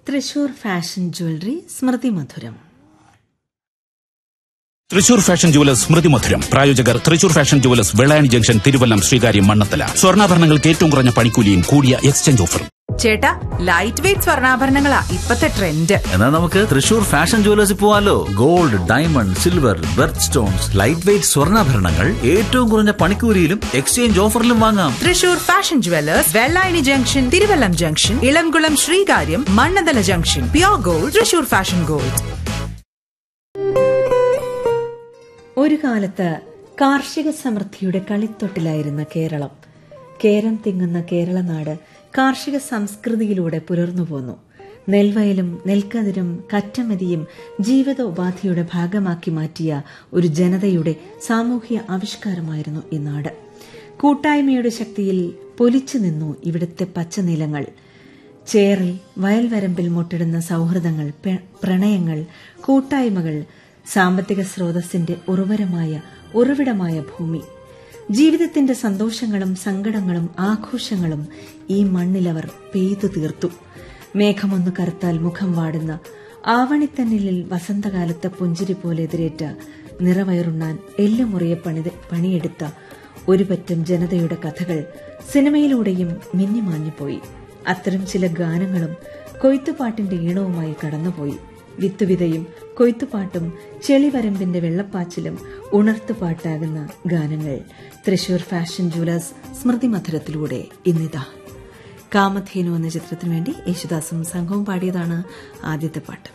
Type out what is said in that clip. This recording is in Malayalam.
തൃശൂർ ഫാഷൻ ജ്വല്ലറി സ്മൃതി മധുരം തൃശൂർ ഫാഷൻ ജുവലേഴ്സ് സ്മൃതി മധുരം പ്രായോജകർ Thrissur fashion jewellers Vellayani junction Thiruvallam Sreekaryam Mannanthala സ്വർണ്ണാഭരണങ്ങൾക്ക് ഏറ്റവും കുറഞ്ഞ പണിക്കൂലിയും കൂടിയ എക്സ്ചേഞ്ച് ഓഫറും ചേട്ടാ ലൈറ്റ് വെയിറ്റ് സ്വർണ്ണാഭരണങ്ങളാ ഇപ്പത്തെ ട്രെൻഡ് എന്നാൽ നമുക്ക് തൃശൂർ ഫാഷൻ ജുവലേഴ്സിൽ പോവാലോ gold diamond silver birth stones light weight സ്വർണ്ണാഭരണങ്ങൾ ഏറ്റവും കുറഞ്ഞ പണിക്കൂലിയിലും എക്സ്ചേഞ്ച് ഓഫറിലും വാങ്ങാം Thrissur fashion jewellers Vellayani junction Thiruvallam junction Elamkulam Sreekaryam Mannanthala junction pure gold Thrissur fashion gold ഒരു കാലത്ത് കാർഷിക സമൃദ്ധിയുടെ കളിത്തൊട്ടിലായിരുന്ന കേരളം കേരം തിങ്ങുന്ന കേരളനാട് കാർഷിക സംസ്കൃതിയിലൂടെ പുലർന്നു പോന്നു നെൽവയലും നെൽക്കതിരും കറ്റമതിയും ജീവിതോപാധിയുടെ ഭാഗമാക്കി മാറ്റിയ ഒരു ജനതയുടെ സാമൂഹ്യ ആവിഷ്കാരമായിരുന്നു ഈ നാട് കൂട്ടായ്മയുടെ ശക്തിയിൽ പൊലിച്ചു നിന്നു ഇവിടുത്തെ പച്ചനിലങ്ങൾ ചേറിൽ വയൽവരമ്പിൽ മുട്ടിടുന്ന സൗഹൃദങ്ങൾ പെ- പ്രണയങ്ങൾ കൂട്ടായ്മകൾ സാമ്പത്തിക സ്രോതസ്സിന്റെ ഉറവരമായ ഉറവിടമായ ഭൂമി ജീവിതത്തിന്റെ സന്തോഷങ്ങളും സങ്കടങ്ങളും ആഘോഷങ്ങളും ഈ മണ്ണിലവർ പെയ്തു തീർത്തു മേഘമൊന്നു കറുത്താൽ മുഖം വാടുന്ന ആവണിത്തന്നിലിൽ വസന്തകാലത്തെ പുഞ്ചിരി പോലെ എതിരേറ്റ നിറവയറുണ്ണാൻ എല്ലുമുറിയെ പണിത് പണിയെടുത്ത ഒരു പറ്റം ജനതയുടെ കഥകൾ സിനിമയിലൂടെയും മിന്നിമാഞ്ഞുപോയി അത്തരം ചില ഗാനങ്ങളും കൊയ്ത്തുപാട്ടിന്റെ ഈണവുമായി കടന്നുപോയി വിത്തുവിതയും കൊയ്ത്തുപാട്ടും ചെളിവരമ്പിന്റെ വെള്ളപ്പാച്ചിലും ഉണർത്തുപാട്ടാകുന്ന ഗാനങ്ങൾ തൃശൂർ ഫാഷൻ ജുവലേഴ്സ് സ്മൃതി മധുരത്തിലൂടെ ഇന്നിതാ കാമധേനു എന്ന ചിത്രത്തിനു വേണ്ടി യേശുദാസും സംഘവും പാടിയതാണ് ആദ്യത്തെ പാട്ട്